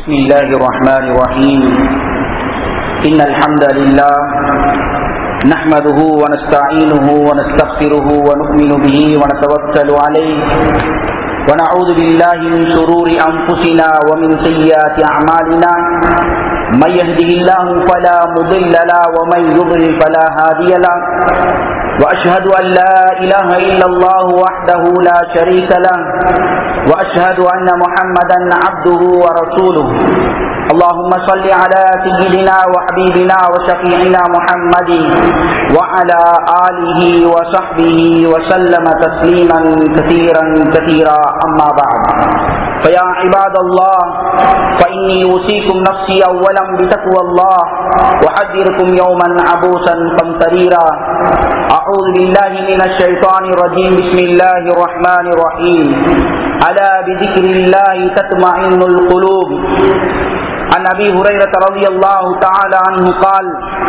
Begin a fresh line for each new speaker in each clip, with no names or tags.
بسم الله الرحمن الرحيم إن الحمد لله نحمده ونستعينه ونستغفره ونؤمن به ونتوكل عليه ونعوذ بالله من شرور أنفسنا ومن سيئات أعمالنا من يهده الله فلا مضل له ومن يضلل فلا هادي له وأشهد أن لا إله إلا الله وحده لا شريك له وأشهد أن محمدا عبده ورسوله اللهم صل على سيدنا وحبيبنا وشفيعنا محمد وعلى آله وصحبه وسلم تسليما كثيرا كثيرا أما بعد فيا عباد الله فإني أوصيكم نفسي أولا بتقوى الله وحذركم يوما عبوسا قمطريرا أعوذ بالله من الشيطان الرجيم بسم الله الرحمن الرحيم ألا بذكر الله تطمئن القلوب عن أبي هريرة رضي الله تعالى عنه قال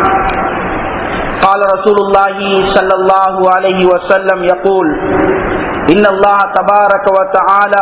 قال رسول الله صلى الله عليه وسلم يقول إن الله تبارك وتعالى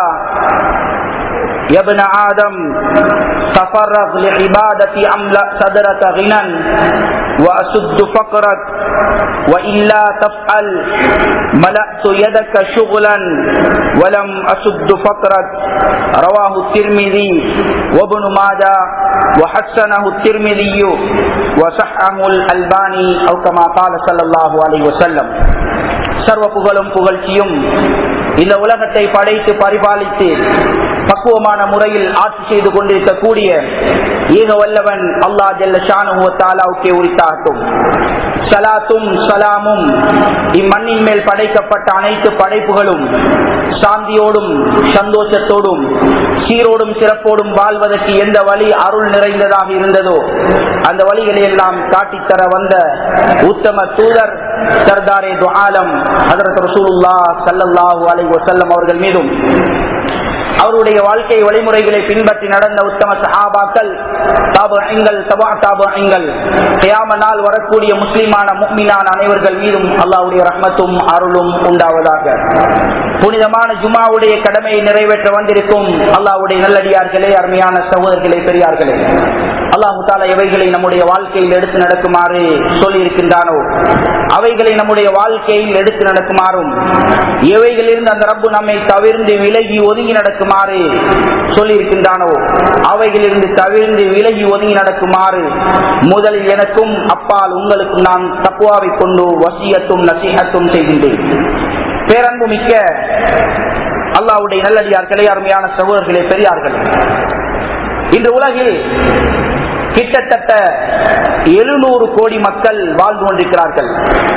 يا ابن آدم تفرغ لعبادة أملأ صدرك غنى وأسد فقرك وإلا تفعل ملأت يدك شغلا ولم أسد فقرك رواه الترمذي وابن ماجه وحسنه الترمذي وصححه الألباني أو كما قال صلى الله عليه وسلم சர்வ புகழும் புகழ்ச்சியும் இந்த உலகத்தை படைத்து பரிபாலித்து பக்குவமான முறையில் ஆட்சி செய்து கொண்டிருக்கக்கூடிய ஏக வல்லவன் அல்லா ஜல்ல ஷானுக்கே உரித்தாட்டும் சலாத்தும் சலாமும் இம்மண்ணின் மேல் படைக்கப்பட்ட அனைத்து படைப்புகளும் சாந்தியோடும் சந்தோஷத்தோடும் சீரோடும் சிறப்போடும் வாழ்வதற்கு எந்த வழி அருள் நிறைந்ததாக இருந்ததோ அந்த வழிகளை எல்லாம் காட்டித்தர வந்த உத்தம தூதர் சர்தாரே துஆலம் ஹதரத் ரசூலுல்லா சல்லல்லாஹு அலைஹி வஸல்லம் அவர்கள் மீதும் அவருடைய வாழ்க்கை வழிமுறைகளை பின்பற்றி நடந்த உத்தம சஹாபாக்கள் தாபங்கள் தபா தாபங்கள் கியாம நாள் வரக்கூடிய முஸ்லிமான முக்மினான அனைவர்கள் மீதும் அல்லாவுடைய ரஹ்மத்தும் அருளும் உண்டாவதாக புனிதமான ஜுமாவுடைய கடமையை நிறைவேற்ற வந்திருக்கும் அல்லாவுடைய நல்லடியார்களே அருமையான சகோதரர்களே பெரியார்களே அல்லாஹு தாலா எவைகளை நம்முடைய வாழ்க்கையில் எடுத்து நடக்குமாறு சொல்லி இருக்கின்றானோ அவைகளை நம்முடைய வாழ்க்கையில் எடுத்து நடக்குமாறும் எவைகளிலிருந்து அந்த ரப்பு நம்மை தவிர்ந்து விலகி ஒதுங்கி நடக்குமாறு சொல்லி இருக்கின்றானோ அவைகளிலிருந்து தவிர்ந்து விலகி ஒதுங்கி நடக்குமாறு முதலில் எனக்கும் அப்பால் உங்களுக்கும் நான் தப்புவாவை கொண்டு வசியத்தும் நசீகத்தும் செய்கின்றேன் பேரன்பு மிக்க அல்லாவுடைய நல்லடியார்களே அருமையான சகோதரர்களே பெரியார்களே இந்த உலகில் கிட்டத்தட்ட எழுநூறு கோடி மக்கள் வாழ்ந்து கொண்டிருக்கிறார்கள்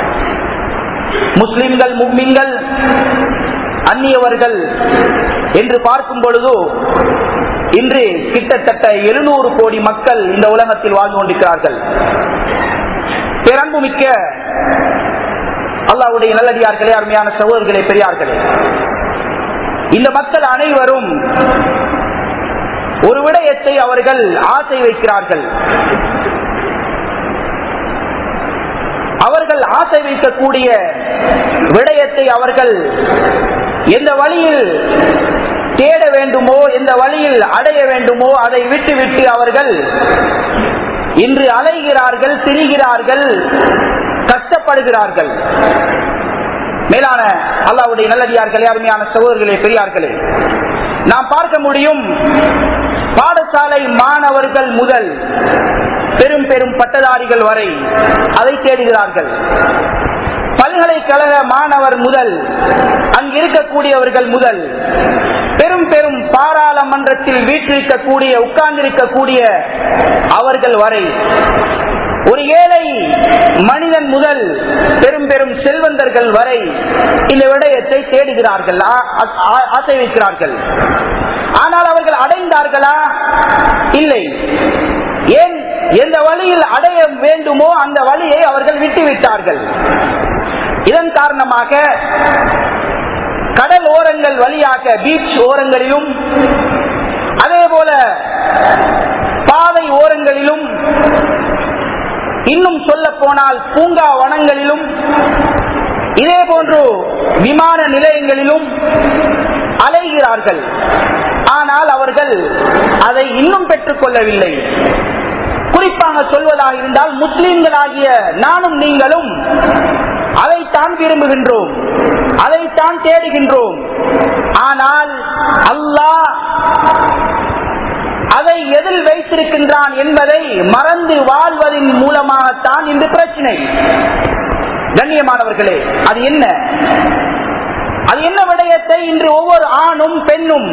முஸ்லிம்கள் முக்மின்கள் அந்நியவர்கள் என்று பார்க்கும் பொழுது இன்று கிட்டத்தட்ட எழுநூறு கோடி மக்கள் இந்த உலகத்தில் வாழ்ந்து கொண்டிருக்கிறார்கள் பேரன்புமிக்க அல்லாவுடைய நல்லடியார்களே அருமையான சகோதரர்களே பெரியார்களே இந்த மக்கள் அனைவரும் ஒரு விடயத்தை அவர்கள் ஆசை வைக்கிறார்கள் அவர்கள் ஆசை வைக்கக்கூடிய விடயத்தை அவர்கள் எந்த வழியில் தேட வேண்டுமோ எந்த வழியில் அடைய வேண்டுமோ அதை விட்டு விட்டு அவர்கள் இன்று அலைகிறார்கள் திரிகிறார்கள் கஷ்டப்படுகிறார்கள் மேலான அல்லாவுடைய நல்லடியார்களே அருமையான சகோதரர்களே பெரியார்களே நாம் பார்க்க முடியும் பாடசாலை மாணவர்கள் முதல் பெரும் பெரும் பட்டதாரிகள் வரை அதை தேடுகிறார்கள் பல்கலைக்கழக மாணவர் முதல் அங்கு இருக்கக்கூடியவர்கள் முதல் பெரும் பெரும் பாராளுமன்றத்தில் வீற்றிருக்கக்கூடிய உட்கார்ந்திருக்கக்கூடிய அவர்கள் வரை ஒரு ஏழை மனிதன் முதல் பெரும் பெரும் செல்வந்தர்கள் வரை இந்த விடயத்தை தேடுகிறார்கள் ஆசை வைக்கிறார்கள் ஆனால் அவர்கள் அடைந்தார்களா இல்லை ஏன் எந்த வழியில் அடைய வேண்டுமோ அந்த வழியை அவர்கள் விட்டுவிட்டார்கள் இதன் காரணமாக கடல் ஓரங்கள் வழியாக பீச் ஓரங்களிலும் அதே போல பாதை ஓரங்களிலும் இன்னும் சொல்ல போனால் பூங்கா வனங்களிலும் இதே போன்று விமான நிலையங்களிலும் அலைகிறார்கள் ஆனால் ஆனால் அவர்கள் அதை இன்னும் பெற்றுக் கொள்ளவில்லை குறிப்பாக சொல்வதாக இருந்தால் முஸ்லிம்களாகிய நானும் நீங்களும் அதைத்தான் விரும்புகின்றோம் அதைத்தான் தேடுகின்றோம் ஆனால் அல்லாஹ் அதை எதில் வைத்திருக்கின்றான் என்பதை மறந்து வாழ்வதன் மூலமாகத்தான் இந்த பிரச்சனை கண்ணியமானவர்களே அது என்ன அது என்ன விடயத்தை இன்று ஒவ்வொரு ஆணும் பெண்ணும்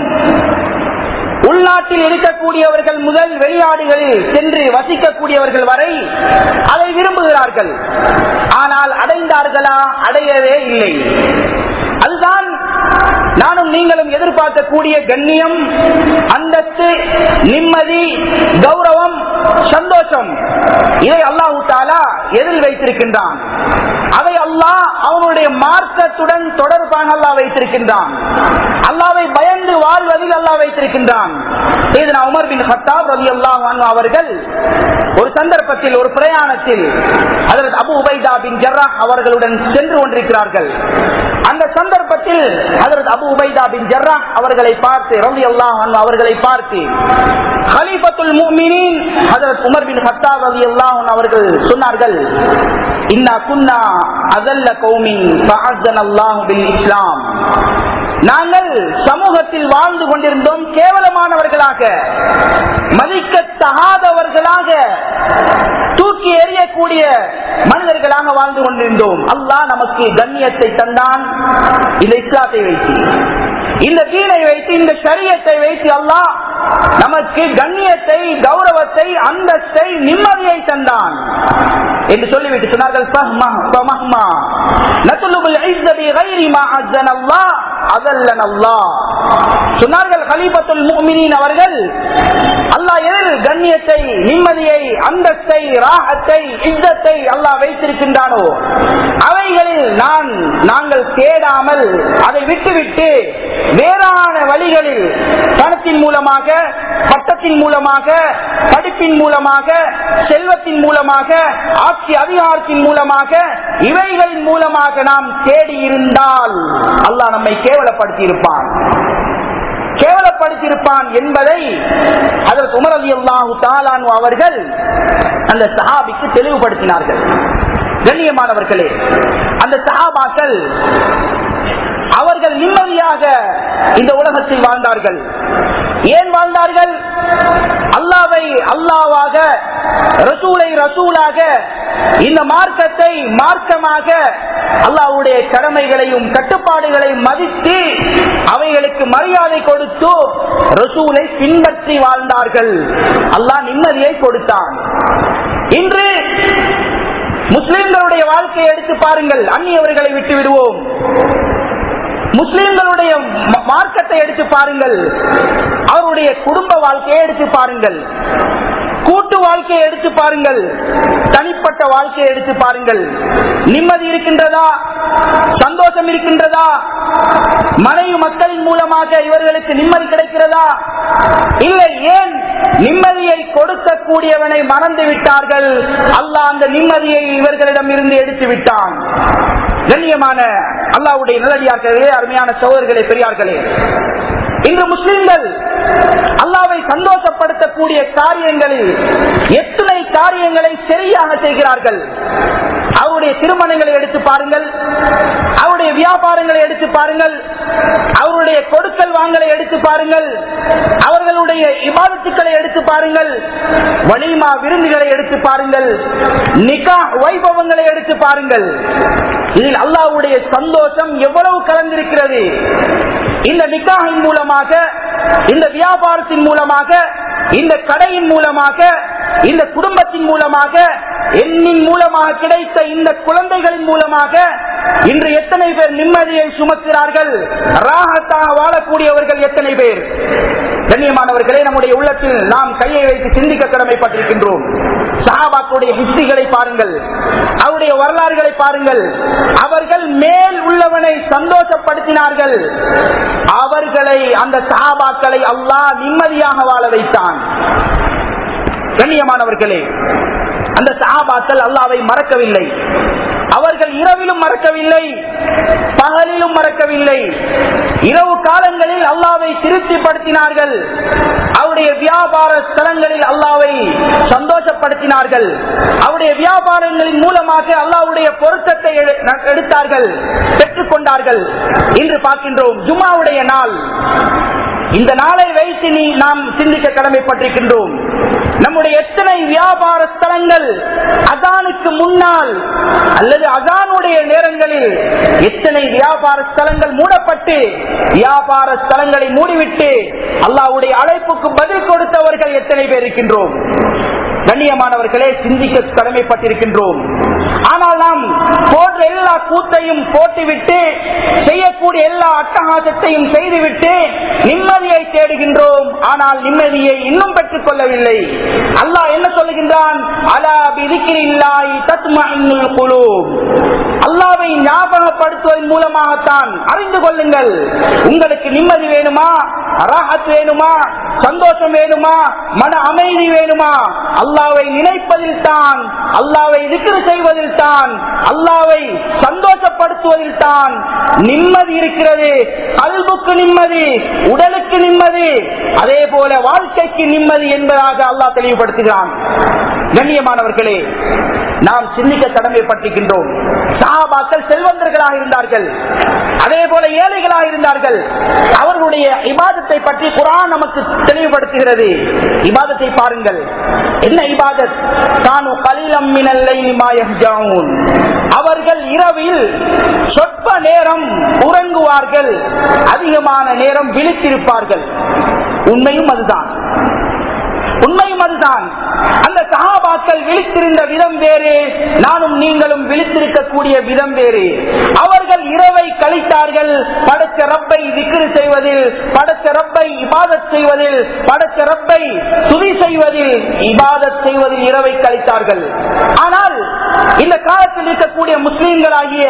உள்நாட்டில் இருக்கக்கூடியவர்கள் முதல் வெளிநாடுகளில் சென்று வசிக்கக்கூடியவர்கள் வரை அதை விரும்புகிறார்கள் ஆனால் அடைந்தார்களா அடையவே இல்லை அதுதான் நானும் நீங்களும் எதிர்பார்க்கக்கூடிய கண்ணியம் அந்தஸ்து நிம்மதி கௌரவம் சந்தோஷம் இதை அல்லாஹு தாலா எதில் வைத்திருக்கின்றான் அதை அல்லாஹ் அவனுடைய மார்க்கத்துடன் தொடர்பாக அல்லாஹ் வைத்திருக்கின்றான் அல்லாவை பயந்து வாழ்வதில் அல்லாஹ் வைத்திருக்கின்றான் செய்தனா உமர் பின் ஹத்தாப் ரவி அல்லாஹ் அவர்கள் ஒரு சந்தர்ப்பத்தில் ஒரு பிரயாணத்தில் அதற்கு அபு உபைதா பின் ஜர்ரா அவர்களுடன் சென்று கொண்டிருக்கிறார்கள் அந்த சந்தர்ப்பத்தில் அதற்கு அபு உபைதா பின் ஜர்ரா அவர்களை பார்த்து ரவி அல்லாஹ் அவர்களை பார்த்து ஹலீஃபத்துல் முஃமினீன் ஹஜரத் உமர் பின் ஹத்தாப் ரலியல்லாஹு அன்ஹு அவர்கள் சொன்னார்கள் இன்னா குன்னா அதல்ல கௌமின் ஃபஅஸ்ஸனல்லாஹு பில் இஸ்லாம் நாங்கள் சமூகத்தில் வாழ்ந்து கொண்டிருந்தோம் கேவலமானவர்களாக மதிக்கத்தகாதவர்களாக தூக்கி எறியக்கூடிய மனிதர்களாக வாழ்ந்து கொண்டிருந்தோம் அல்லாஹ் நமக்கு கண்ணியத்தை தந்தான் இந்த இஸ்லாத்தை வைத்து இந்த தீனை வைத்து இந்த சரியத்தை வைத்து அல்லாஹ் நமக்கு கண்ணியத்தை கௌரவத்தை அந்தஸ்தை நிம்மதியை தந்தான் என்று சொல்லிவிட்டு சொன்னார்கள் "ஃபஹ்மா, ஃபமஹ்மா, நத்லுபுல் இஸ்ஸ பிகைரி மா அஸ்ஸன அல்லாஹ், அதல்லன அல்லாஹ்." சொன்னார்கள் கலீபத்துல் முஃமினீன் அவர்கள் அல்லாஹ் எதில் கண்ணியத்தை நிம்மதியை அந்தஸ்தை ராகத்தை இzzத்தை அல்லாஹ் வைத்திருக்கின்றானோ அவைகளில் நான் நாங்கள் தேடாமல் அதை விட்டுவிட்டு வேறான வழிகளில் பணத்தின் மூலமாக பட்டத்தின் மூலமாக படிப்பின் மூலமாக செல்வத்தின் மூலமாக ஆட்சி அதிகாரத்தின் மூலமாக இவைகளின் மூலமாக நாம் தேடி இருந்தால் அல்லாஹ் நம்மை கேவலப்படுத்தி இருப்பான் கேவலப்படுத்தியிருப்பான் என்பதை அதற்கு உமர் அலி அல்லாஹு தாலானு அவர்கள் அந்த சஹாபிக்கு தெளிவுபடுத்தினார்கள் கண்ணியமானவர்களே அந்த சஹாபாக்கள் அவர்கள் நிம்மதியாக இந்த உலகத்தில் வாழ்ந்தார்கள் ஏன் வாழ்ந்தார்கள் அல்லாவை அல்லாவாக ரசூலை ரசூலாக இந்த மார்க்கத்தை மார்க்கமாக அல்லாவுடைய கடமைகளையும் கட்டுப்பாடுகளையும் மதித்து அவைகளுக்கு மரியாதை கொடுத்து ரசூலை பின்பற்றி வாழ்ந்தார்கள் அல்லாஹ் நிம்மதியை கொடுத்தான் இன்று முஸ்லிம்களுடைய வாழ்க்கையை எடுத்து பாருங்கள் அந்நியவர்களை விட்டு விடுவோம் முஸ்லிம்களுடைய ம- மார்க்கத்தை எடுத்து பாருங்கள் அவருடைய குடும்ப வாழ்க்கையை எடுத்து பாருங்கள் கூட்டு வாழ்க்கையை எடுத்து பாருங்கள் தனிப்பட்ட வாழ்க்கையை எடுத்து பாருங்கள் நிம்மதி இருக்கின்றதா சந்தோஷம் இருக்கின்றதா மனைவி மக்களின் மூலமாக இவர்களுக்கு நிம்மதி கிடைக்கிறதா இல்லை ஏன் நிம்மதியை கொடுக்கக்கூடியவனை மறந்து விட்டார்கள் அல்லாஹ் அந்த நிம்மதியை இவர்களிடம் இருந்து எடுத்து விட்டான் கண்ணியமான அல்லாவுடைய நிலடியார்களே அருமையான சோதர்களே பெரியார்களே இன்று முஸ்லிம்கள் அல்லாவை சந்தோஷப்படுத்தக்கூடிய காரியங்களில் எத்தனை காரியங்களை சரியாக செய்கிறார்கள் அவருடைய திருமணங்களை எடுத்து பாருங்கள் அவருடைய வியாபாரங்களை எடுத்து பாருங்கள் அவருடைய கொடுக்கல் வாங்கலை எடுத்து பாருங்கள் அவர்களுடைய இபாதத்துக்களை எடுத்து பாருங்கள் வலிமா விருந்துகளை எடுத்து பாருங்கள் நிகா வைபவங்களை எடுத்து பாருங்கள் இதில் அல்லாவுடைய சந்தோஷம் எவ்வளவு கலந்திருக்கிறது இந்த நிக்காகின் மூலமாக இந்த வியாபாரத்தின் மூலமாக இந்த கடையின் மூலமாக இந்த குடும்பத்தின் மூலமாக எண்ணின் மூலமாக கிடைத்த இந்த குழந்தைகளின் மூலமாக இன்று எத்தனை பேர் நிம்மதியை சுமக்கிறார்கள் ராகத்தாக வாழக்கூடியவர்கள் எத்தனை பேர் கண்ணியமானவர்களே நம்முடைய உள்ளத்தில் நாம் கையை வைத்து சிந்திக்க கடமைப்பட்டிருக்கின்றோம் சஹாபாக்களுடைய ஹிஸ்டிகளை பாருங்கள் அவருடைய வரலாறுகளை பாருங்கள் அவர்கள் மேல் உள்ளவனை சந்தோஷப்படுத்தினார்கள் அவர்களை அந்த சஹாபாக்களை அல்லாஹ் நிம்மதியாக வாழ வைத்தான் கண்ணியமானவர்களே அந்த சஹாபாக்கள் அல்லாவை மறக்கவில்லை அவர்கள் இரவிலும் மறக்கவில்லை பகலிலும் மறக்கவில்லை இரவு காலங்களில் அல்லாவை திருப்திப்படுத்தினார்கள் அவருடைய வியாபார ஸ்தலங்களில் அல்லாவை சந்தோஷப்படுத்தினார்கள் அவருடைய வியாபாரங்களின் மூலமாக அல்லாவுடைய பொருத்தத்தை எடு- எடுத்தார்கள் பெற்றுக் கொண்டார்கள் இன்று பார்க்கின்றோம் ஜுமாவுடைய நாள் இந்த நாளை வைத்து நீ நாம் சிந்திக்க கடமைப்பட்டிருக்கின்றோம் நம்முடைய எத்தனை வியாபார ஸ்தலங்கள் அதானுக்கு முன்னால் அல்லது அதானுடைய நேரங்களில் எத்தனை வியாபார ஸ்தலங்கள் மூடப்பட்டு வியாபார ஸ்தலங்களை மூடிவிட்டு அல்லாவுடைய அழைப்புக்கு பதில் கொடுத்தவர்கள் எத்தனை பேர் இருக்கின்றோம் கண்ணியமானவர்களே சிந்திக்க கடமைப்பட்டிருக்கின்றோம் ஆனால் நாம் போன்ற எல்லா கூத்தையும் போட்டுவிட்டு செய்யக்கூடிய எல்லா அட்டகாசத்தையும் செய்துவிட்டு நிம்மதியை தேடுகின்றோம் ஆனால் நிம்மதியை இன்னும் பெற்றுக் கொள்ளவில்லை அல்லாஹ் என்ன சொல்லுகின்றான் அலா பிதிக்கிரில்லாய் தத்மஇன்னுல் குலூப் அல்லாவை ஞாபகப்படுத்துவதன் மூலமாகத்தான் அறிந்து கொள்ளுங்கள் உங்களுக்கு நிம்மதி வேணுமா ராஹத் வேணுமா சந்தோஷம் வேணுமா மன அமைதி வேணுமா அல்லாவை நினைப்பதில் தான் அல்லாவை திக்ரு செய்வதில் தான் அல்லாவை சந்தோஷப்படுத்துவதில் தான் நிம்மதி இருக்கிறது கல்புக்கு நிம்மதி உடலுக்கு நிம்மதி அதே போல வாழ்க்கைக்கு நிம்மதி என்பதாக அல்லாஹ் தெளிவுபடுத்துகிறான் கண்ணியமானவர்களே நாம் சிந்திக்க கடமைப்பட்டிருக்கின்றோம் சஹாபாக்கள் செல்வந்தர்களாக இருந்தார்கள் அதே போல ஏழைகளாக இருந்தார்கள் அவர்களுடைய இபாதத்தை பற்றி குரான் நமக்கு தெளிவுபடுத்துகிறது இபாதத்தை பாருங்கள் என்ன இபாதத் தானு கலிலம் அவர்கள் இரவில் சொற்ப நேரம் உறங்குவார்கள் அதிகமான நேரம் விழித்திருப்பார்கள் உண்மையும் அதுதான் உண்மையும் அதுதான் அந்த சகாபாக்கள் விழித்திருந்த விதம் வேறு நானும் நீங்களும் விழித்திருக்கக்கூடிய விதம் வேறு அவர்கள் இரவை கழித்தார்கள் படைச்ச ரப்பை விக்கிரு செய்வதில் படைச்ச ரப்பை இபாதத் செய்வதில் படைச்ச ரப்பை துதி செய்வதில் இபாதத் செய்வதில் இரவை கழித்தார்கள் ஆனால் இந்த காலத்தில் இருக்கக்கூடிய முஸ்லீம்களாகிய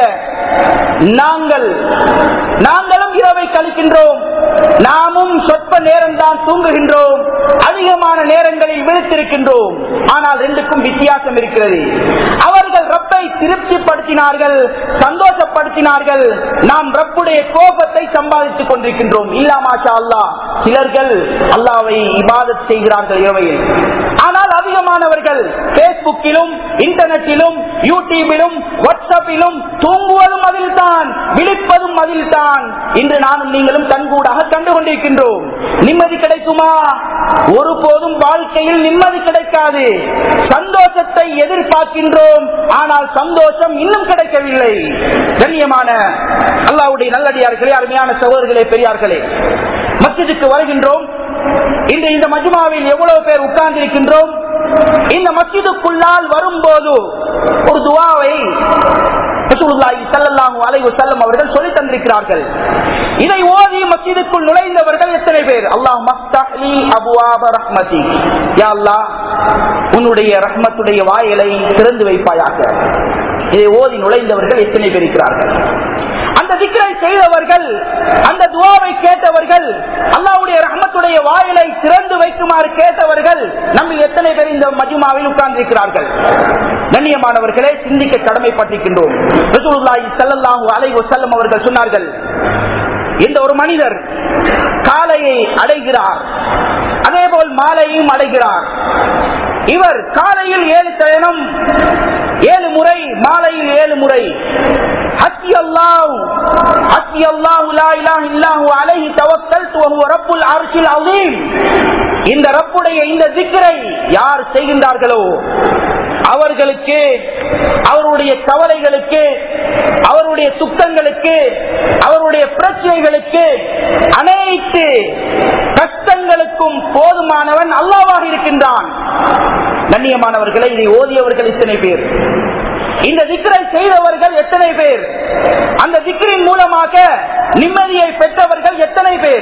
நாங்கள் நாங்களும் இரவை கழிக்கின்றோம் நாமும் சொற்ப நேரம் தான் தூங்குகின்றோம் அதிகமான நேரங்களில் விழித்திருக்கின்றோம் ஆனால் ரெண்டுக்கும் வித்தியாசம் இருக்கிறது அவர்கள் ரப்பை திருப்திப்படுத்தினார்கள் சந்தோஷப்படுத்தினார்கள் நாம் ரப்புடைய கோபத்தை சம்பாதித்துக் கொண்டிருக்கின்றோம் இல்லா மாஷா அல்லா சிலர்கள் அல்லாவை இபாதத் செய்கிறார்கள் இரவையில் ஆனால் அதிகமானவர்கள் பேஸ்புக்கிலும் இன்டர்நெட்டிலும் யூடியூபிலும் வாட்ஸ்அப்பிலும் தூங்குவதும் அதில் தான் விழிப்பதும் அதில் தான் இன்று நானும் நீங்களும் கண்கூடாக கண்டு கொண்டிருக்கின்றோம் நிம்மதி கிடைக்குமா ஒருபோதும் வாழ்க்கையில் நிம்மதி கிடைக்காது சந்தோஷத்தை எதிர்பார்க்கின்றோம் ஆனால் சந்தோஷம் இன்னும் கிடைக்கவில்லை கண்ணியமான அல்லாவுடைய நல்லடியார்களே அருமையான சகோதரர்களே பெரியார்களே மஸ்ஜிதுக்கு வருகின்றோம் இன்று இந்த மஜ்மாவில் எவ்வளவு பேர் உட்கார்ந்திருக்கின்றோம் இந்த மஸ்ஜிதுக்குள்ளால் வரும்போது ஒரு துவாவை ரசூலுல்லாஹி ஸல்லல்லாஹு அலைஹி வஸல்லம் அவர்கள் சொல்லி தந்திருக்கிறார்கள் இதை ஓதி மஸ்ஜிதுக்குள் நுழைந்தவர்கள் எத்தனை பேர் அல்லாஹ் மஃப்தஹ்லி அபுவாப ரஹ்மதி யா அல்லாஹ் உன்னுடைய ரஹ்மத்துடைய வாயிலை திறந்து வைப்பாயாக இதை ஓதி நுழைந்தவர்கள் எத்தனை பேர் இருக்கிறார்கள் அந்த திக்கரை செய்தவர்கள் அந்த துவாவை கேட்டவர்கள் அல்லாவுடைய ரஹ்மத்துடைய வாயிலை திறந்து வைக்குமாறு கேட்டவர்கள் நம்ம எத்தனை பேர் இந்த மஜுமாவில் உட்கார்ந்திருக்கிறார்கள் கண்ணியமானவர்களே சிந்திக்க கடமைப்பட்டிருக்கின்றோம் ரசூலுல்லாஹி ஸல்லல்லாஹு அலைஹி வஸல்லம் அவர்கள் சொன்னார்கள் இந்த ஒரு மனிதர் காலையை அடைகிறார் அதே போல் மாலையும் அடைகிறார் இவர் காலையில் ஏழு தயணம் ஏழு முறை மாலையில் ஏழு முறை ஹஸ்பி அல்லாஹ் ஹஸ்பி அல்லாஹ் லா இலாஹ இல்லாஹு அலைஹி தவக்கல்து வஹுவ ரப்புல் அர்ஷில் அஸீம் இந்த ரப்புடைய இந்த திக்ரை யார் செய்கின்றார்களோ அவர்களுக்கு அவருடைய கவலைகளுக்கு அவருடைய துக்கங்களுக்கு அவருடைய பிரச்சனைகளுக்கு அனைத்து கஷ்டங்களுக்கும் போதுமானவன் அல்லாவாக இருக்கின்றான் கண்ணியமானவர்களை இதை ஓதியவர்கள் இத்தனை பேர் இந்த திக்கரை செய்தவர்கள் எத்தனை பேர் அந்த திக்கரின் மூலமாக நிம்மதியை பெற்றவர்கள் எத்தனை பேர்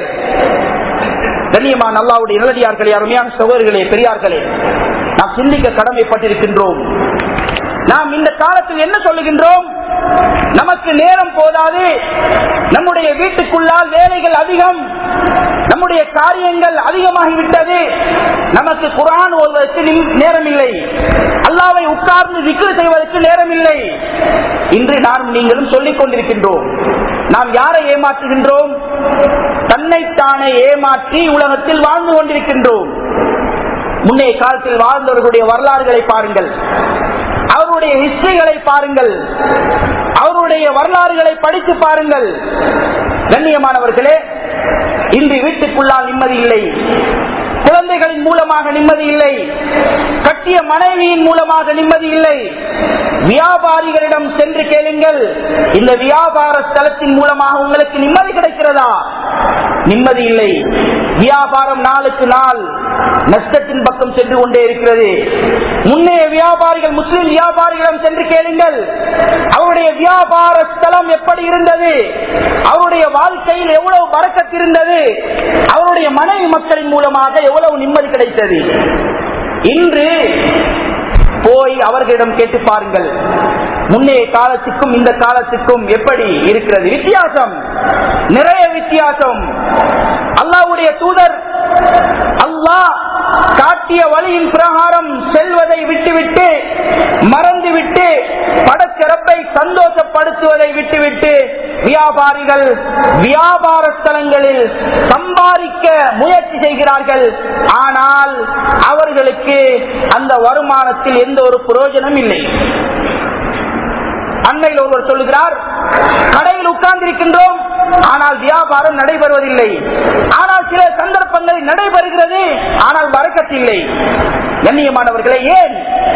கண்ணியமான அல்லாவுடைய நிலடியார்களே அருமையான சகோதரர்களே பெரியார்களே நாம் சிந்திக்க கடமைப்பட்டிருக்கின்றோம் நாம் இந்த காலத்தில் என்ன சொல்லுகின்றோம் நமக்கு நேரம் போதாது நம்முடைய வீட்டுக்குள்ளால் வேலைகள் அதிகம் நம்முடைய காரியங்கள் அதிகமாகிவிட்டது நமக்கு நமக்கு குரான் ஓதுவதற்கு நிம்- நேரம் இல்லை அல்லாவை உட்கார்ந்து விக்ரு செய்வதற்கு நேரம் இல்லை இன்று நாம் நீங்களும் சொல்லிக் கொண்டிருக்கின்றோம் நாம் யாரை ஏமாற்றுகின்றோம் தன்னைத்தானே ஏமாற்றி உலகத்தில் வாழ்ந்து கொண்டிருக்கின்றோம் முன்னைய காலத்தில் வாழ்ந்தவர்களுடைய வரலாறுகளை பாருங்கள் அவருடைய ஹிஸ்டரிகளை பாருங்கள் அவருடைய வரலாறுகளை படித்து பாருங்கள் கண்ணியமானவர்களே இன்று வீட்டுக்குள்ளால் நிம்மதி இல்லை குழந்தைகளின் மூலமாக நிம்மதி இல்லை கட்டிய மனைவியின் மூலமாக நிம்மதி இல்லை வியாபாரிகளிடம் சென்று கேளுங்கள் இந்த வியாபார ஸ்தலத்தின் மூலமாக உங்களுக்கு நிம்மதி கிடைக்கிறதா நிம்மதி இல்லை வியாபாரம் நாளுக்கு நாள் நஷ்டத்தின் பக்கம் சென்று கொண்டே இருக்கிறது முன்னைய வியாபாரிகள் முஸ்லிம் வியாபாரிகளிடம் சென்று கேளுங்கள் அவருடைய வியாபார ஸ்தலம் எப்படி இருந்தது அவருடைய வாழ்க்கையில் எவ்வளவு பறக்கத் இருந்தது அவருடைய மனைவி மக்களின் மூலமாக எவ்வளவு நிம்மதி கிடைத்தது இன்று போய் அவர்களிடம் கேட்டு பாருங்கள் முன்னைய காலத்துக்கும் இந்த காலத்துக்கும் எப்படி இருக்கிறது வித்தியாசம் நிறைய வித்தியாசம் அல்லாவுடைய தூதர் அல்லாஹ் காட்டிய வழியின் பிரகாரம் செல்வதை விட்டுவிட்டு மறந்துவிட்டு படச்சிறப்பை சந்தோஷப்படுத்துவதை விட்டுவிட்டு வியாபாரிகள் வியாபார ஸ்தலங்களில் சம்பாதிக்க முயற்சி செய்கிறார்கள் ஆனால் அவர்களுக்கு அந்த வருமானத்தில் எந்த ஒரு பிரயோஜனம் இல்லை அண்மையில் ஒருவர் சொல்லுகிறார் கடையில் உட்கார்ந்திருக்கின்றோம் ஆனால் வியாபாரம் நடைபெறுவதில்லை ஆனால் சில சந்தர்ப்பங்களில் நடைபெறுகிறது ஆனால் வரக்கத்தில்லை கண்ணியமானவர்களே ஏன்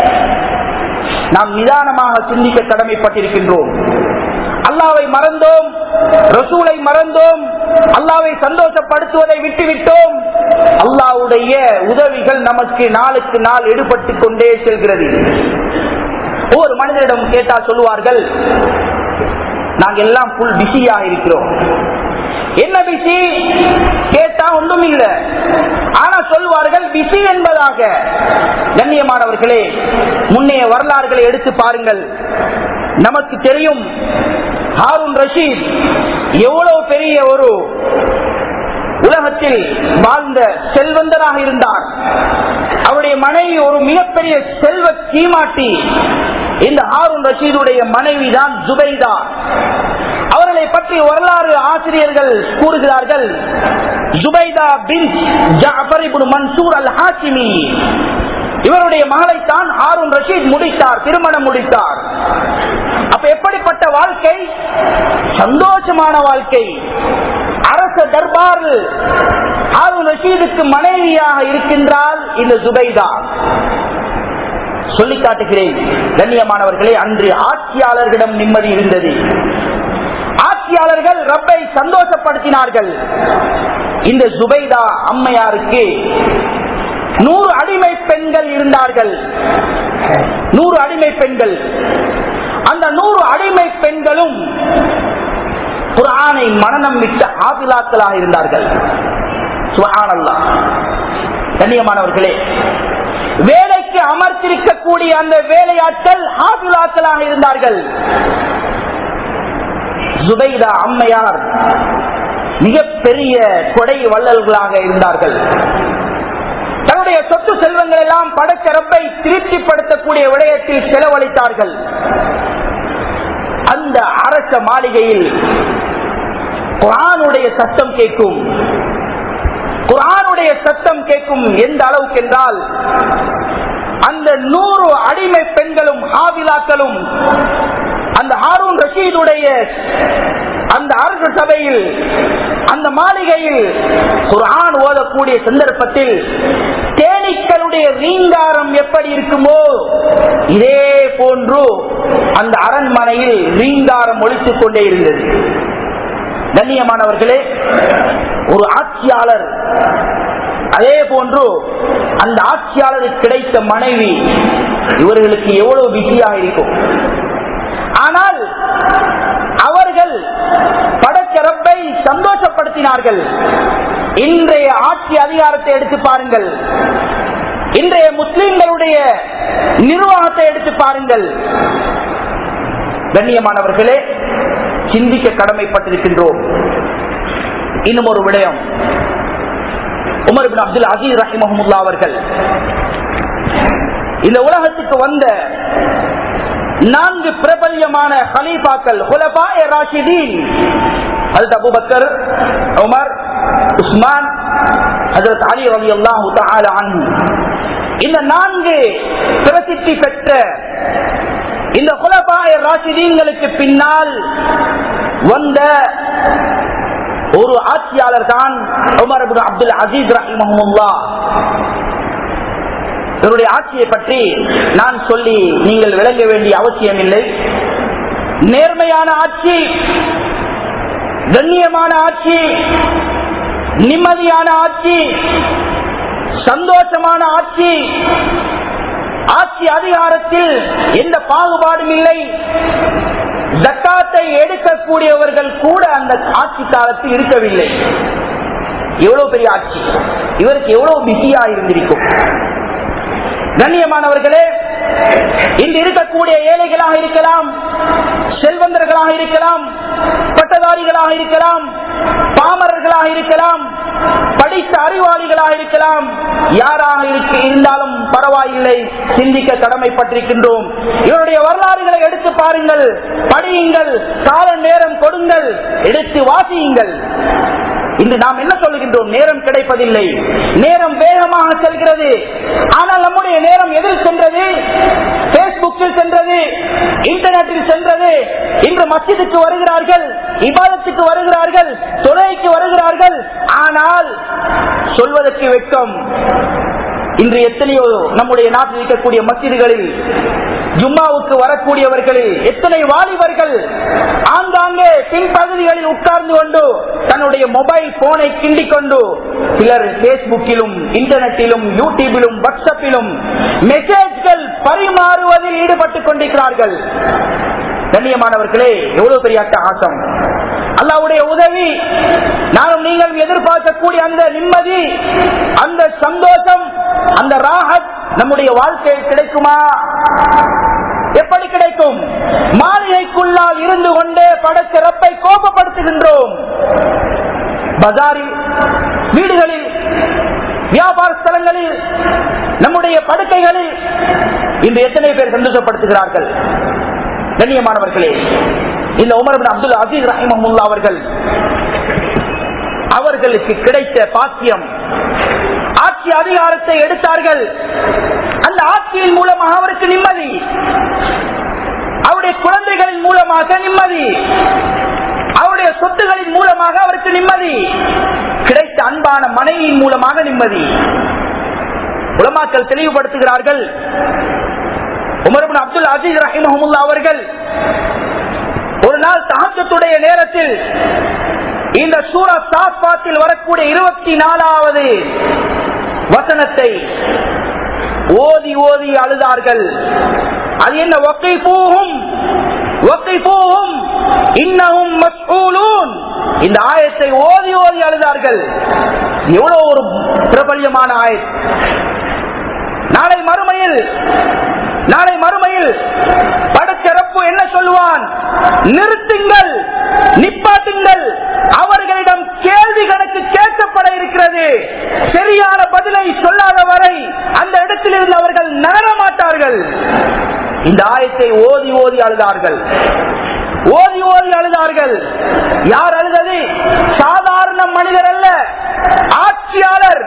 நாம் நிதானமாக சிந்திக்க கடமைப்பட்டிருக்கின்றோம் அல்லாவை மறந்தோம் ரசூலை மறந்தோம் அல்லாவை சந்தோஷப்படுத்துவதை விட்டுவிட்டோம் அல்லாவுடைய உதவிகள் நமக்கு நாளுக்கு நாள் எடுபட்டு கொண்டே செல்கிறது ஒவ்வொரு மனிதரிடம் கேட்டால் சொல்லுவார்கள் நாங்க எல்லாம் புல் பிஸியா இருக்கிறோம் என்ன பிஸி கேட்டா ஒன்றும் இல்ல ஆனா சொல்வார்கள் பிஸி என்பதாக கண்ணியமானவர்களே முன்னைய வரலாறுகளை எடுத்து பாருங்கள் நமக்கு தெரியும் ஹாரூன் ரஷீத் எவ்வளவு பெரிய ஒரு உலகத்தில் வாழ்ந்த செல்வந்தராக இருந்தார் அவருடைய மனைவி ஒரு மிகப்பெரிய செல்வ சீமாட்டி இந்த ஹாரூன் ரஷீதுடைய மனைவி தான் ஜுபைதா அவர்களை பற்றி வரலாறு ஆசிரியர்கள் கூறுகிறார்கள் ஜுபைதா பின் ஜாஃபர் இப்னு மன்சூர் அல் ஹாசிமி இவருடைய மகளைத்தான் ஹாரூன் ரஷீத் முடித்தார் திருமணம் முடித்தார் அப்ப எப்படிப்பட்ட வாழ்க்கை சந்தோஷமான வாழ்க்கை அரச தர்பார் ஹாரூன் ரஷீதுக்கு மனைவியாக இருக்கின்றால் இந்த ஜுபைதா சொல்லி காட்டுகிறேன் கண்ணியமானவர்களே அன்று ஆட்சியாளர்களிடம் நிம்மதி இருந்தது ஆட்சியாளர்கள் ரப்பை சந்தோஷப்படுத்தினார்கள் இந்த ஜுபைதா அம்மையாருக்கு நூறு அடிமை பெண்கள் இருந்தார்கள் நூறு அடிமை பெண்கள் அந்த நூறு அடிமை பெண்களும் குரானை மனநம் விட்ட ஆபிலாக்களாக இருந்தார்கள் சுபஹானல்லாஹ். கண்ணியமானவர்களே வேலைக்கு அமர்த்திருக்கக்கூடிய அந்த வேலையாட்கள் ஆபிலாக்களாக இருந்தார்கள் ஜுபைதா அம்மையார் மிகப்பெரிய கொடை வள்ளல்களாக இருந்தார்கள் தன்னுடைய சொத்து செல்வங்கள் எல்லாம் படைச்ச ரப்பை திருப்திப்படுத்தக்கூடிய விடயத்தில் செலவழித்தார்கள் அந்த அரச மாளிகையில் குரானுடைய சத்தம் கேட்கும் குரானுடைய சத்தம் கேட்கும் எந்த அளவுக்கு என்றால் அந்த நூறு அடிமை பெண்களும் ஆவிலாக்களும் அந்த ஹாரூன் ரஷீதுடைய அந்த அரசு சபையில் அந்த மாளிகையில் குர்ஆன் ஓதக்கூடிய சந்தர்ப்பத்தில் தேனீக்களுடைய ரீங்காரம் எப்படி இருக்குமோ இதே போன்று அந்த அரண்மனையில் ரீங்காரம் ஒழித்துக் கொண்டே இருந்தது கண்ணியமானவர்களே ஒரு ஆட்சியாளர் அதே போன்று அந்த ஆட்சியாளருக்கு கிடைத்த மனைவி இவர்களுக்கு எவ்வளவு பிஸியாக இருக்கும் ஆனால் அவர்கள் படைச்ச ரப்பை சந்தோஷப்படுத்தினார்கள் இன்றைய ஆட்சி அதிகாரத்தை எடுத்து பாருங்கள் இன்றைய முஸ்லிம்களுடைய நிர்வாகத்தை எடுத்து பாருங்கள் கண்ணியமானவர்களே சிந்திக்க கடமைப்பட்டிருக்கின்றோம் இன்னும் ஒரு விடயம் உமர் இப்னு அப்துல் அசீஸ் ரஹிமஹமுல்லா அவர்கள் இந்த உலகத்துக்கு வந்த நான்கு பிரபல்யமான ஹலீஃபாக்கள் ஹுலபாய ராஷிதீன் Hazrat Abu Bakr Umar Usman Hazrat Ali ரலியல்லாஹு தஆலா அன்ஹு இந்த நான்கு பிரசித்தி பெற்ற இந்த குலபாய ராசிதீன்களுக்கு பின்னால் வந்த ஒரு ஆட்சியாளர் தான் உமர் இப்னு அப்துல் அசீஸ் ரஹிமஹமுல்லா இவருடைய ஆட்சியை பற்றி நான் சொல்லி நீங்கள் விளங்க வேண்டிய அவசியம் இல்லை நேர்மையான ஆட்சி கண்ணியமான ஆட்சி நிம்மதியான ஆட்சி சந்தோஷமான ஆட்சி ஆட்சி அதிகாரத்தில் எந்த பாகுபாடும் இல்லை ஜக்காத்தை எடுக்கக்கூடியவர்கள் கூட அந்த ஆட்சி காலத்தில் இருக்கவில்லை எவ்வளவு பெரிய ஆட்சி இவருக்கு எவ்வளவு பிஸியா இருந்திருக்கும் கண்ணியமானவர்களே இன்று இருக்கக்கூடிய ஏழைகளாக இருக்கலாம் செல்வந்தர்களாக இருக்கலாம் பட்டதாரிகளாக இருக்கலாம் பாமரர்களாக இருக்கலாம் படித்த அறிவாளிகளாக இருக்கலாம் யாராக இருக்க இருந்தாலும் பரவாயில்லை சிந்திக்க கடமைப்பட்டிருக்கின்றோம் இவருடைய வரலாறுகளை எடுத்து பாருங்கள் படியுங்கள் கால நேரம் கொடுங்கள் எடுத்து வாசியுங்கள் இன்று நாம் என்ன சொல்லுகின்றோம் நேரம் கிடைப்பதில்லை நேரம் வேகமாக செல்கிறது ஆனால் நம்முடைய நேரம் எதில் சென்றது பேஸ்புக்கில் சென்றது இன்டர்நெட்டில் சென்றது இன்று மஸ்ஜிதுக்கு வருகிறார்கள் இபாதத்துக்கு வருகிறார்கள் தொலைக்கு வருகிறார்கள் ஆனால் சொல்வதற்கு வெட்கம் இன்று எத்தனையோ நம்முடைய நாட்டில் இருக்கக்கூடிய மசிதிகளில் ஜும்மாவுக்கு வரக்கூடியவர்களில் எத்தனை வாலிபர்கள் ஆங்காங்கே பின்பகுதிகளில் உட்கார்ந்து கொண்டு தன்னுடைய மொபைல் போனை கிண்டிக் கொண்டு சிலர் பேஸ்புக்கிலும் இன்டர்நெட்டிலும் யூடியூபிலும் வாட்ஸ்அப்பிலும் மெசேஜ்கள் பரிமாறுவதில் ஈடுபட்டுக் கொண்டிருக்கிறார்கள் கண்ணியமானவர்களே எவ்வளவு பெரிய அட்டகாசம் அல்லாவுடைய உதவி நானும் நீங்கள் எதிர்பார்க்கக்கூடிய அந்த நிம்மதி அந்த சந்தோஷம் அந்த ராகத் நம்முடைய வாழ்க்கையில் கிடைக்குமா எப்படி கிடைக்கும் மாளிகைக்குள்ளால் இருந்து கொண்டே படைத்த ரப்பை கோபப்படுத்துகின்றோம் பஜாரில் வீடுகளில் வியாபார ஸ்தலங்களில் நம்முடைய படுக்கைகளில் இன்று எத்தனை பேர் சந்தோஷப்படுத்துகிறார்கள் கண்ணியமானவர்களே இந்த உமர் அப்துல் அசீஸ் ரஹிமமுல்லா அவர்கள் அவர்களுக்கு கிடைத்த பாக்கியம் ஆட்சி அதிகாரத்தை எடுத்தார்கள் அந்த ஆட்சியின் மூலமாக அவருக்கு நிம்மதி அவருடைய குழந்தைகளின் மூலமாக நிம்மதி அவருடைய சொத்துகளின் மூலமாக அவருக்கு நிம்மதி கிடைத்த அன்பான மனைவியின் மூலமாக நிம்மதி உலமாக்கள் தெளிவுபடுத்துகிறார்கள் உமர்பின் அப்துல் அசீஸ் ரஹிமஹமுல்லா அவர்கள் ஒரு நாள் தகத்துடைய நேரத்தில் இந்த சூரா சாஸ்பாத்தில் வரக்கூடிய இருபத்தி நாலாவது வசனத்தை ஓதி ஓதி அழுதார்கள் அது என்ன ஒக்கை பூவும் ஒக்கை பூவும் இன்னமும் மஸ்ஊலூன் இந்த ஆயத்தை ஓதி ஓதி அழுதார்கள் எவ்வளவு ஒரு பிரபல்யமான ஆயத் நாளை மறுமையில் நாளை மறுமையில் படச்சிறப்பு என்ன சொல்லுவான் நிறுத்துங்கள் நிப்பாட்டுங்கள் அவர்களிடம் கேள்வி கணக்கு கேட்கப்பட இருக்கிறது சரியான பதிலை சொல்லாத வரை அந்த இடத்திலிருந்து அவர்கள் நகர மாட்டார்கள் இந்த ஆயத்தை ஓதி ஓதி அழுதார்கள் ஓதி ஓதி அழுதார்கள் யார் அழுதது சாதாரண மனிதர் அல்ல ஆட்சியாளர்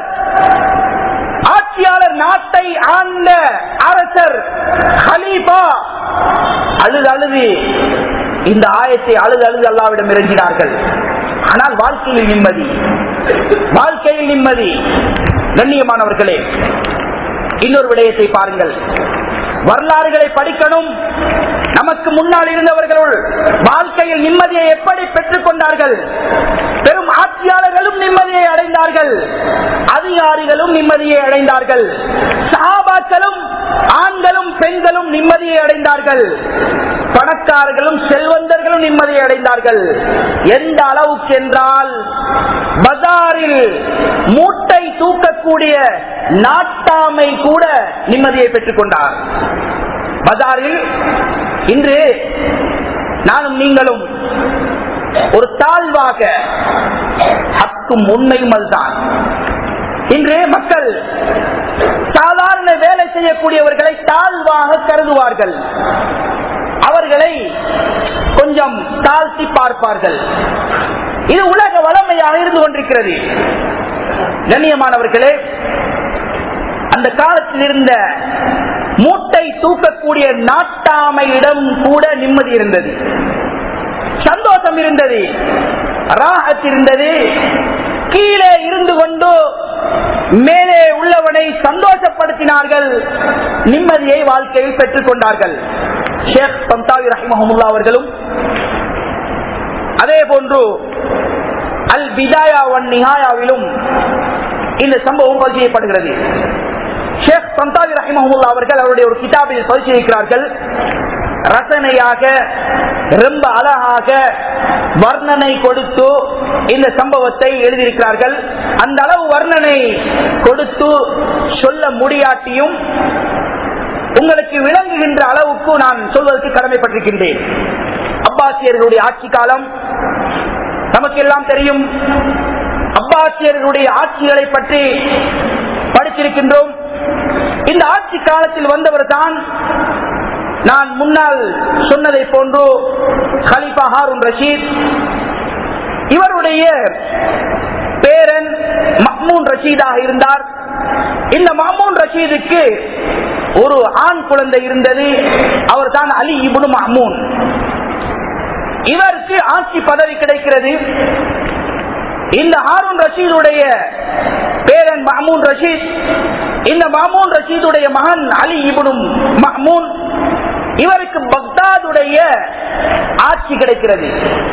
ஆட்சியாளர் நாட்டை ஆண்ட அரசர் ஹலீஃபா அழுது அழுது இந்த ஆயத்தை அழுது அழுது அல்லாவிடம் இறங்கினார்கள் ஆனால் வாழ்க்கையில் நிம்மதி வாழ்க்கையில் நிம்மதி கண்ணியமானவர்களே இன்னொரு விடயத்தை பாருங்கள் வரலாறுகளை படிக்கணும் நமக்கு முன்னால் இருந்தவர்களுள் வாழ்க்கையில் நிம்மதியை எப்படி பெற்றுக் கொண்டார்கள் பெரும் ஆட்சியாளர்களும் நிம்மதியை அடைந்தார்கள் அதிகாரிகளும் நிம்மதியை அடைந்தார்கள் சாபாக்களும் ஆண்களும் பெண்களும் நிம்மதியை அடைந்தார்கள் பணக்காரர்களும் செல்வந்தர்களும் நிம்மதியை அடைந்தார்கள் எந்த அளவுக்கு என்றால் பஜாரில் மூட்டை தூக்கக்கூடிய நாட்டாமை கூட நிம்மதியை பெற்றுக் கொண்டார் பஜாரில் இன்று நானும் நீங்களும் ஒரு தாழ்வாக ஹக்கும் உண்மையும் அதுதான் இன்று மக்கள் சாதாரண வேலை செய்யக்கூடியவர்களை தாழ்வாக கருதுவார்கள் அவர்களை கொஞ்சம் தாழ்த்தி பார்ப்பார்கள் இது உலக வளமையாக இருந்து கொண்டிருக்கிறது கண்ணியமானவர்களே அந்த காலத்தில் இருந்த மூட்டை தூக்கக்கூடிய நாட்டாமையிடம் கூட நிம்மதி இருந்தது சந்தோஷம் இருந்தது ராகத் இருந்தது கீழே இருந்து கொண்டு மேலே உள்ளவனை சந்தோஷப்படுத்தினார்கள் நிம்மதியை வாழ்க்கையில் பெற்றுக் கொண்டார்கள் ஷேக் பந்தாவி ரஹிமஹமுல்லா அவர்களும் அதே போன்று அல் பிதாயா ஒன் நிஹாயாவிலும் இந்த சம்பவம் பதிவு செய்யப்படுகிறது ஷேக் சந்தாவி ரஹிமஹமுல்லா அவர்கள் அவருடைய ஒரு கிதாபில் பதிவு செய்திருக்கிறார்கள் ரசனையாக ரொம்ப அழகாக வர்ணனை கொடுத்து இந்த சம்பவத்தை எழுதியிருக்கிறார்கள் அந்த அளவு வர்ணனை கொடுத்து சொல்ல முடியாட்டியும் உங்களுக்கு விளங்குகின்ற அளவுக்கு நான் சொல்வதற்கு கடமைப்பட்டிருக்கின்றேன் அப்பாசியர்களுடைய ஆட்சி காலம் நமக்கு எல்லாம் தெரியும் அப்பாசியர்களுடைய ஆட்சிகளை பற்றி படித்திருக்கின்றோம் இந்த ஆட்சி காலத்தில் வந்தவர் தான் நான் முன்னால் சொன்னதை போன்று ஹலிஃபா ஹாரூன் ரஷீத் இவருடைய பேரன் மஹ்மூன் ரஷீதாக இருந்தார் இந்த மஹ்மூன் ரஷீதுக்கு ஒரு ஆண் குழந்தை இருந்தது அவர் தான் அலி இபுனு மஹ்மூன் இவருக்கு ஆட்சி பதவி கிடைக்கிறது இந்த ஹாரூன் ரஷீதுடைய பேரன் மஹமூன் ரஷீத் இந்த மஹமூன் ரஷீதுடைய மகன் அலி இபுனும் மஹமூன் இவருக்கு பக்தாதுடைய ஆட்சி கிடைக்கிறது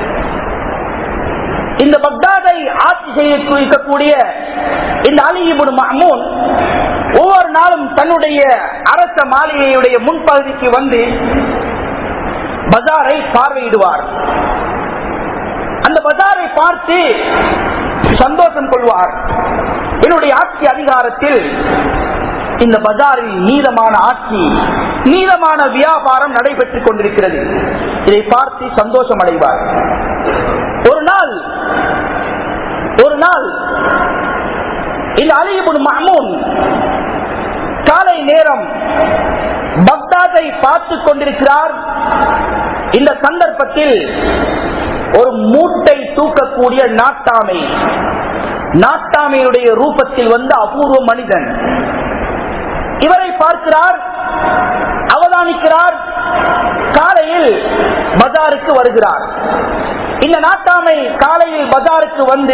இந்த பக்தாதை ஆட்சி செய்ய இருக்கக்கூடிய இந்த அலிபுன் மஹமூன் ஒவ்வொரு நாளும் தன்னுடைய அரச மாளிகையுடைய முன்பகுதிக்கு வந்து பஜாரை பார்வையிடுவார் அந்த பஜாரை பார்த்து சந்தோஷம் கொள்வார் என்னுடைய ஆட்சி அதிகாரத்தில் இந்த பஜாரில் நீளமான ஆட்சி நீளமான வியாபாரம் நடைபெற்றுக் கொண்டிருக்கிறது இதை பார்த்து சந்தோஷம் அடைவார் ஒரு நாள் ஒரு நாள் இந்த அலிபுன் மஹமூன் காலை நேரம் பக்தாதை பார்த்து கொண்டிருக்கிறார் இந்த சந்தர்ப்பத்தில் ஒரு மூட்டை தூக்கக்கூடிய நாட்டாமை நாட்டாமையுடைய ரூபத்தில் வந்த அபூர்வ மனிதன் இவரை பார்க்கிறார் அவதானிக்கிறார் காலையில் பஜாருக்கு வருகிறார் இந்த நாட்டாமை காலையில் பஜாருக்கு வந்து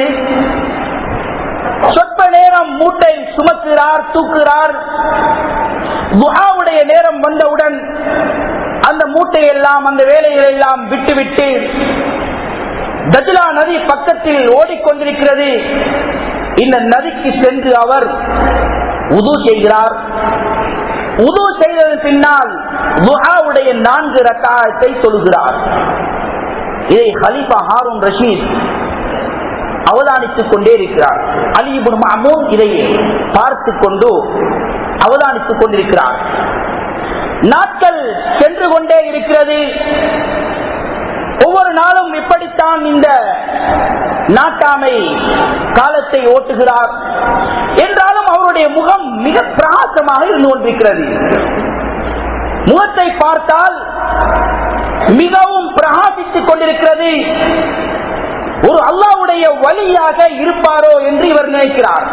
சொற்ப நேரம் மூட்டை சுமக்கிறார் தூக்குகிறார் துஹாவுடைய நேரம் வந்தவுடன் அந்த மூட்டையெல்லாம் அந்த வேலைகளை எல்லாம் விட்டுவிட்டு தஜிலா நதி பக்கத்தில் ஓடிக்கொண்டிருக்கிறது இந்த நதிக்கு சென்று அவர் உது செய்கிறார் உது செய்ததன் பின்னால் துஹாவுடைய நான்கு ரக்காயத்தை சொல்கிறார் இதை ஹலீஃபா ஹாரூன் ரஷீத் அவதானித்துக் கொண்டே இருக்கிறார் அலிபுன் மாமூன் இதை பார்த்து கொண்டு அவதானித்துக் கொண்டிருக்கிறார் நாட்கள் சென்று கொண்டே இருக்கிறது ஒவ்வொரு நாளும் இப்படித்தான் இந்த நாட்டாமை காலத்தை ஓட்டுகிறார் என்றாலும் அவருடைய முகம் மிக பிரகாசமாக இருந்து கொண்டிருக்கிறது முகத்தை பார்த்தால் மிகவும் பிரகாசித்துக் கொண்டிருக்கிறது ஒரு அல்லாவுடைய வழியாக இருப்பாரோ என்று இவர் நினைக்கிறார்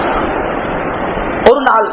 ஒரு நாள்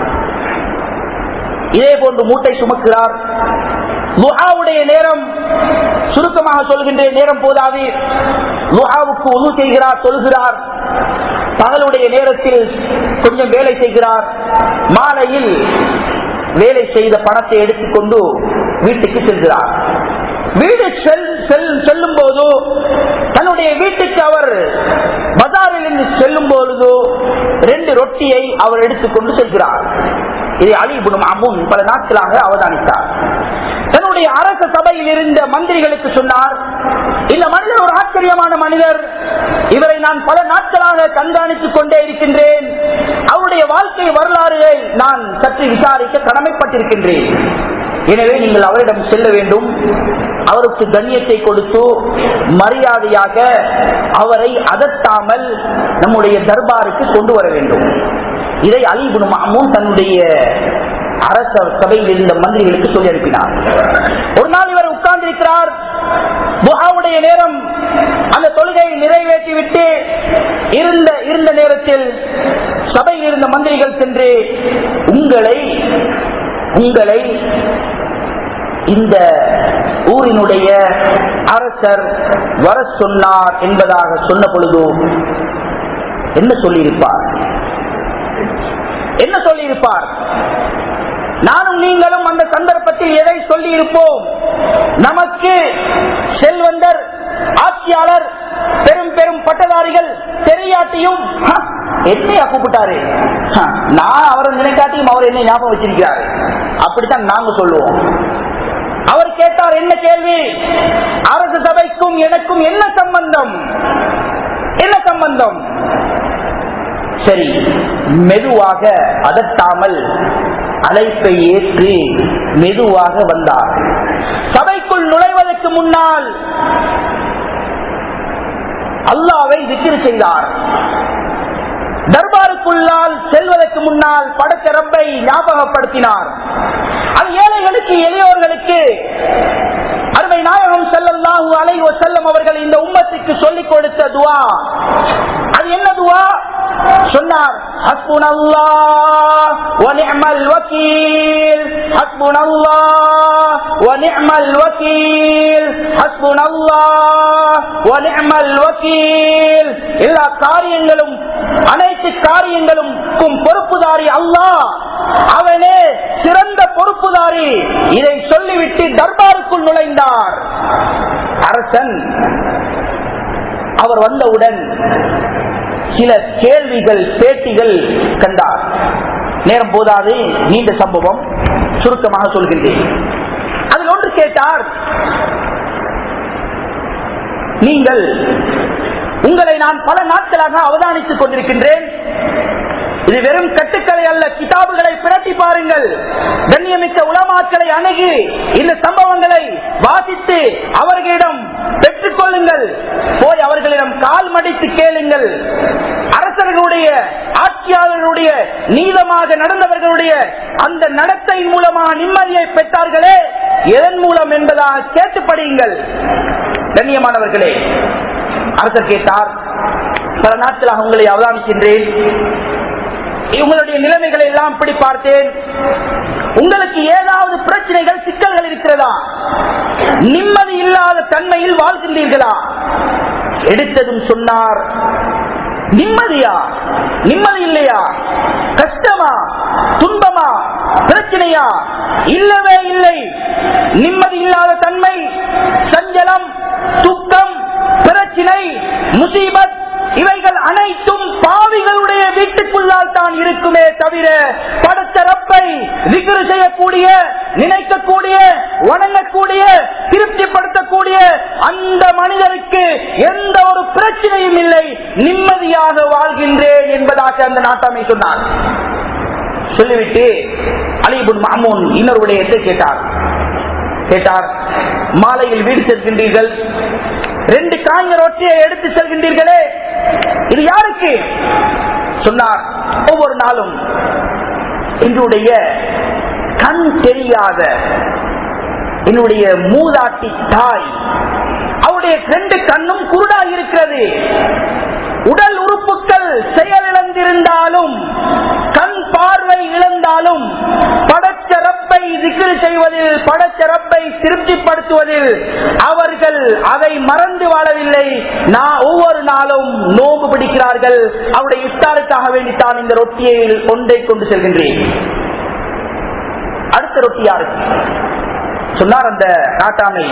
இதே போன்று மூட்டை சுமக்கிறார் லுஹாவுடைய நேரம் சுருக்கமாக சொல்கின்ற நேரம் போதாது லுஹாவுக்கு உது செய்கிறார் சொல்கிறார் பகலுடைய நேரத்தில் கொஞ்சம் வேலை செய்கிறார் மாலையில் வேலை செய்த பணத்தை எடுத்துக்கொண்டு வீட்டுக்கு செல்கிறார் வீடு செல்லும் போது தன்னுடைய வீட்டுக்கு அவர் பஜாரில் இருந்து செல்லும் பொழுது ரெண்டு ரொட்டியை அவர் எடுத்துக்கொண்டு செல்கிறார் இதை அலிபுடும் அமுன் பல நாட்களாக அவதானித்தார் தன்னுடைய அரச சபையில் இருந்த மந்திரிகளுக்கு சொன்னார் இந்த மனிதர் ஒரு ஆச்சரியமான மனிதர் இவரை நான் பல நாட்களாக கண்காணித்துக் கொண்டே இருக்கின்றேன் அவருடைய வாழ்க்கை வரலாறுகளை நான் சற்று விசாரிக்க கடமைப்பட்டிருக்கின்றேன் எனவே நீங்கள் அவரிடம் செல்ல வேண்டும் அவருக்கு கண்ணியத்தை கொடுத்து மரியாதையாக அவரை அதட்டாமல் நம்முடைய தர்பாருக்கு கொண்டு வர வேண்டும் இதை அலிபுன் மாமூன் தன்னுடைய அரச சபையில் இருந்த மந்திரிகளுக்கு சொல்லி அனுப்பினார் ஒரு நாள் இவர் உட்கார்ந்திருக்கிறார் புகாவுடைய நேரம் அந்த தொழுகையை நிறைவேற்றிவிட்டு இருந்த இருந்த நேரத்தில் சபையில் இருந்த மந்திரிகள் சென்று உங்களை உங்களை இந்த ஊரினுடைய அரசர் வர சொன்னார் என்பதாக சொன்ன பொழுது என்ன சொல்லியிருப்பார் என்ன சொல்லியிருப்பார் நானும் நீங்களும் அந்த சந்தர்ப்பத்தில் எதை சொல்லி இருப்போம் நமக்கு செல்வந்தர் ஆட்சியாளர் பெரும் பெரும் பட்டதாரிகள் தெரியாட்டியும் "ஹ, என்னையா கூப்பிட்டாரு "ஹ, நான் அவரை நினைக்காட்டியும் அவர் என்ன ஞாபகம் வச்சிருக்கிறாரு அப்படித்தான் நாங்க சொல்லுவோம் அவர் கேட்டார் என்ன கேள்வி அரசு சபைக்கும் எனக்கும் என்ன சம்பந்தம் என்ன சம்பந்தம் சரி மெதுவாக அதட்டாமல் அழைப்பை ஏற்று மெதுவாக வந்தார் சபைக்குள் நுழைவதற்கு முன்னால் அல்லாவை திக்கிரு செய்தார் தர்பாருக்குள்ளால் செல்வதற்கு முன்னால் படைத்த ரப்பை ஞாபகப்படுத்தினார் அது ஏழைகளுக்கு எளியோர்களுக்கு அருமை நாயகம் செல்லல்லாஹு அலைவ செல்லம் அவர்கள் இந்த உம்மத்துக்கு சொல்லிக் கொடுத்த துவா அது என்ன துவா சொன்னார் ஹஸ்புனல்லாஹ் வ நிஅமல் வக்கீல் ஹஸ்புனல்லாஹ் வ நிஅமல் வக்கீல் ஹஸ்புனல்லாஹ் வ நிஅமல் வக்கீல் எல்லா காரியங்களும் அனைத்து காரியங்களும் பொறுப்புதாரி அல்லாஹ் அவனே சிறந்த பொறுப்புதாரி இதை சொல்லிவிட்டு தர்பாருக்குள் நுழைந்தார் அரசன் அவர் வந்தவுடன் சில கேள்விகள் பேட்டிகள் கண்டார் நேரம் போதாது நீண்ட சம்பவம் சுருக்கமாக சொல்கின்றேன் அதில் ஒன்று கேட்டார் நீங்கள் உங்களை நான் பல நாட்களாக அவதானித்துக் கொண்டிருக்கின்றேன் இது வெறும் கட்டுக்கதை அல்ல கிதாபுகளை பிரட்டி பாருங்கள் கண்ணியமிக்க உலமாக்களை அணுகி இந்த சம்பவங்களை வாசித்து அவர்களிடம் பெற்றுக் கொள்ளுங்கள் போய் அவர்களிடம் கால் மடித்து கேளுங்கள் அரசர்களுடைய ஆட்சியாளர்களுடைய நீளமாக நடந்தவர்களுடைய அந்த நடத்தை மூலமாக நிம்மதியை பெற்றார்களே எதன் மூலம் என்பதாக கேட்டு படியுங்கள் கண்ணியமானவர்களே அரசர் கேட்டார் பல நாட்களாக உங்களை அவதானிக்கின்றேன் உங்களுடைய நிலைமைகளை எல்லாம் இப்படி பார்த்தேன் உங்களுக்கு ஏதாவது பிரச்சனைகள் சிக்கல்கள் இருக்கிறதா நிம்மதி இல்லாத தன்மையில் வாழ்கின்றீர்களா எடுத்ததும் சொன்னார் நிம்மதியா நிம்மதி இல்லையா கஷ்டமா துன்பமா பிரச்சனையா இல்லவே இல்லை நிம்மதி இல்லாத தன்மை சஞ்சலம் துக்கம் பிரச்சனை முசீபத் இவைகள் அனைத்தும் பாவிகளுடைய வீட்டுக்குள்ளால் தான் இருக்குமே தவிர படுத்த ரப்பை விக்கிரு செய்யக்கூடிய நினைக்கக்கூடிய வணங்கக்கூடிய திருப்திப்படுத்தக்கூடிய அந்த மனிதருக்கு எந்த ஒரு பிரச்சனையும் இல்லை நிம்மதியாக வாழ்கின்றேன் என்பதாக அந்த நாட்டாமை சொன்னார் சொல்லிவிட்டு அலிபுன் மாமூன் இன்னொரு விடயத்தை கேட்டார் கேட்டார் மாலையில் வீடு செல்கின்றீர்கள் ரெண்டு காய்ந்த ரொட்டியை எடுத்து செல்கின்றீர்களே இது யாருக்கு சொன்னார் ஒவ்வொரு நாளும் என்னுடைய கண் தெரியாத என்னுடைய மூதாட்டி தாய் அவருடைய ரெண்டு கண்ணும் குருடாக இருக்கிறது உடல் உறுப்புகள் செயலிழந்திருந்தாலும் கண் பார்வை இழந்தாலும் படைச்ச ரப்பை திக்ரு செய்வதில் படைச்ச ரப்பை திருப்திப்படுத்துவதில் அவர்கள் அதை மறந்து வாழவில்லை நான் ஒவ்வொரு நாளும் நோம்பு பிடிக்கிறார்கள் அவருடைய இஃப்தாருக்காக வேண்டித்தான் இந்த ரொட்டியை ஒன்றை கொண்டு செல்கின்றேன் அடுத்த ரொட்டி யாருக்கு சொன்னார் அந்த நாட்டாமை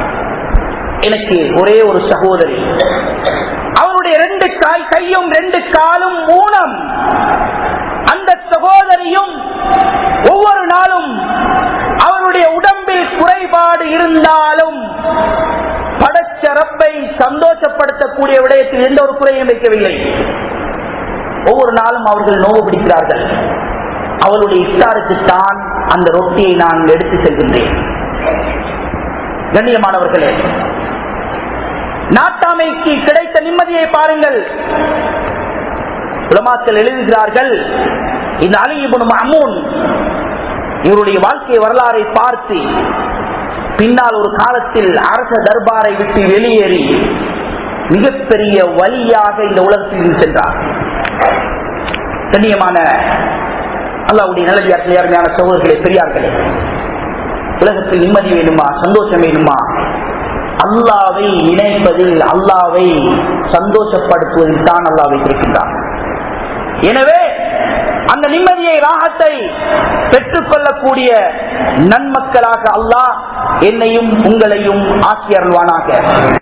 எனக்கு ஒரே ஒரு சகோதரி அவருடைய ரெண்டு காய் கையும் ரெண்டு காலும் ஊனம் அந்த சகோதரியும் ஒவ்வொரு நாளும் அவருடைய உடம்பில் குறைபாடு இருந்தாலும் படைச்ச ரப்பை சந்தோஷப்படுத்தக்கூடிய விடயத்தில் எந்த ஒரு குறையும் வைக்கவில்லை ஒவ்வொரு நாளும் அவர்கள் நோவு பிடிக்கிறார்கள் அவளுடைய இஃப்தாருக்கு தான் அந்த ரொட்டியை நான் எடுத்து செல்கின்றேன் கண்ணியமானவர்களே நாட்டாமைக்கு கிடைத்த நிம்மதியை பாருங்கள் உலமாக்கள் எழுதுகிறார்கள் இந்த அலிபுன் அமூன் இவருடைய வாழ்க்கை வரலாறை பார்த்து பின்னால் ஒரு காலத்தில் அரச தர்பாரை விட்டு வெளியேறி மிகப்பெரிய வழியாக இந்த உலகத்தில் சென்றார் கண்ணியமான அல்லாவுடைய நல்லடியார்களே அருமையான சகோதரர்களே பெரியார்களே உலகத்தில் நிம்மதி வேணுமா சந்தோஷம் வேணுமா அல்லாவை இணைப்பதில் அல்லாவை சந்தோஷப்படுத்துவதில் தான் அல்லா வைத்திருக்கின்றார் எனவே அந்த நிம்மதியை ராகத்தை பெற்றுக் கொள்ளக்கூடிய நன்மக்களாக அல்லாஹ் என்னையும் உங்களையும் ஆக்கி அருள்வானாக